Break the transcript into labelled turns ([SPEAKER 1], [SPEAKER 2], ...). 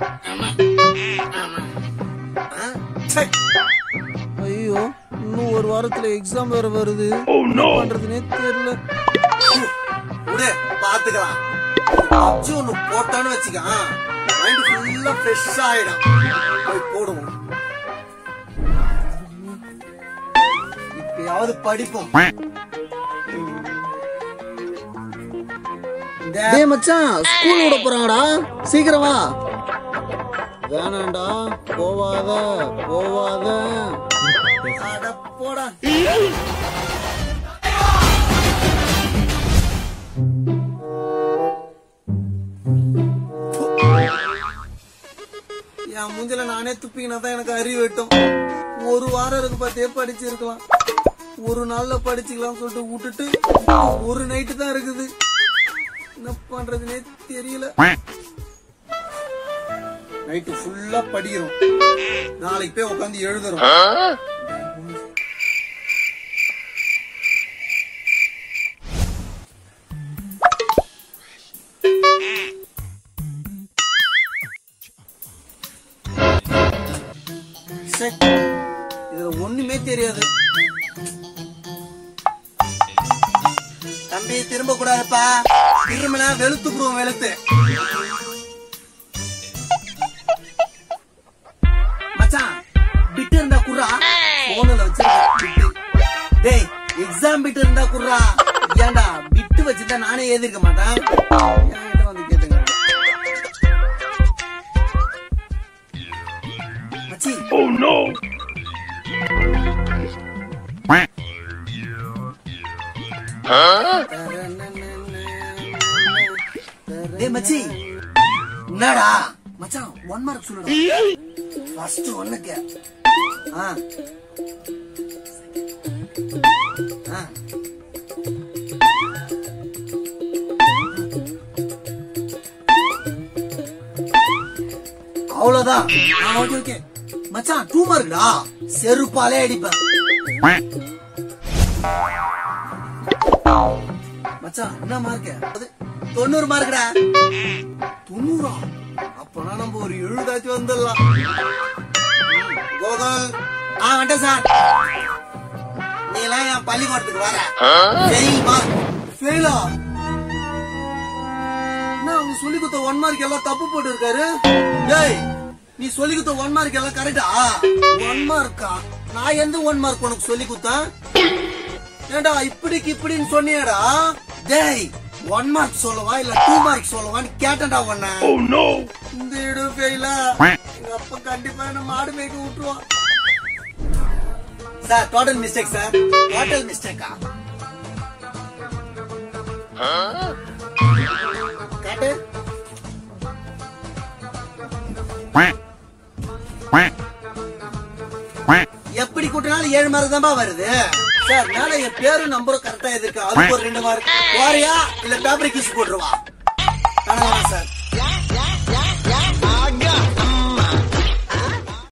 [SPEAKER 1] ச்சே.
[SPEAKER 2] ஐயோ இன்னும் ஒரு வாரத்துல எக்ஸாம் வேற வருது என்ன பண்றதுனே தெரியல
[SPEAKER 1] விடு பாத்துக்கலாம் பப்ஜி ஒண்ணு போட்டான்னு வச்சுக்க மைண்ட் ஃபுல்லா ஃப்ரெஷ் ஆயிடும் போய் போடுவோம் இப்பயாவது படிப்போம்
[SPEAKER 2] டேய் மச்சான் ஸ்கூல் விட போறாங்கடா சீக்கிரம் வா வேணாண்டா போவாத போவாத
[SPEAKER 1] அட போடா என் மூஞ்சில நானே துப்பிக்கினா தான் எனக்கு அறிவு வெட்டும் ஒரு வாரம் இருக்கு பார்த்தே படிச்சிருக்கலாம் ஒரு நாள்ல படிச்சுக்கலாம் சொல்லிட்டு விட்டுட்டு ஒரு நைட்டு தான் இருக்குது என்ன பண்றதுனே தெரியல நைட்டு ஃபுல்லா படிக்கிறோம் நாளைக்கு போய் உட்காந்து எழுதுறோம் ச்சே, இதுல ஒண்ணுமே தெரியாது தம்பி திரும்ப கூடாதுப்பா திரும்பினா வெளுத்துக்குருவோம் வெளுத்து மச்சான் பிட்டு இருந்தா குர்ரா போன்ல வச்சிருக்க பிட்டு டேய் எக்ஸாம் பிட்டு இருந்தா குர்ரா ஏன்டா பிட்டு வச்சிருந்தா நானே எழுதிருக்க மாட்டேன் என்கிட்ட வந்து கேட்டுங்க மச்சி டேய் மச்சி என்னடா மச்சான் ஒன் மார்க் சொல்லுடா ஃபர்ஸ்ட் ஒன்னுக்கு ஆ ஆ. அவ்வளவுதான் ஓகே ஓகே மச்சான் டூ மார்க்டா செருப்பாலே அடிப்பேன் மச்சான் என்ன மார்க் அது தொண்ணூறு மார்க்டா தொண்ணூறா அப்பனா நம்ம ஒரு எழுதாச்சும் வந்துடலாம் கோகுல் ஆ வந்துட்டேன் சார் நீ எல்லாம் என் பள்ளிக்கூடத்துக்கு வர ஃபெயில் மார்க் ஃபெயிலா என்ன அவங்க சொல்லி கொடுத்த ஒன் மார்க் எல்லாம் தப்பு போட்டு இருக்காரு டேய் நீ சொல்லி கொடுத்த ஒன் மார்க் எல்லாம் கரெக்டா ஒன் மார்க்கா நான் எந்த ஒன் மார்க் உனக்கு சொல்லி கொடுத்தேன் ஏண்டா இப்படிக்கு இப்படின்னு சொன்னியடா டேய் ஒன் மார்க் சொல்லவா இல்ல டூ மார்க் சொல்லவான்னு கேட்டேன்டா உன்ன இந்த இடு ஃபெயிலா எங்க அப்பா கண்டிப்பா என்ன மாடு மேய்க்க விட்டுருவான் sir total mistake sir total மிஸ்டேக்கா காட்டு எப்படி கூட்டினாலும் ஏழு மார்க் தான்பா வருது சார் மேல என் பேரும் நம்பரும் கரெக்டா இருக்கு அதுக்கு ஒரு ரெண்டு மார்க் வாரியா இல்ல பேப்பர் கிஸ் போட்டுருவா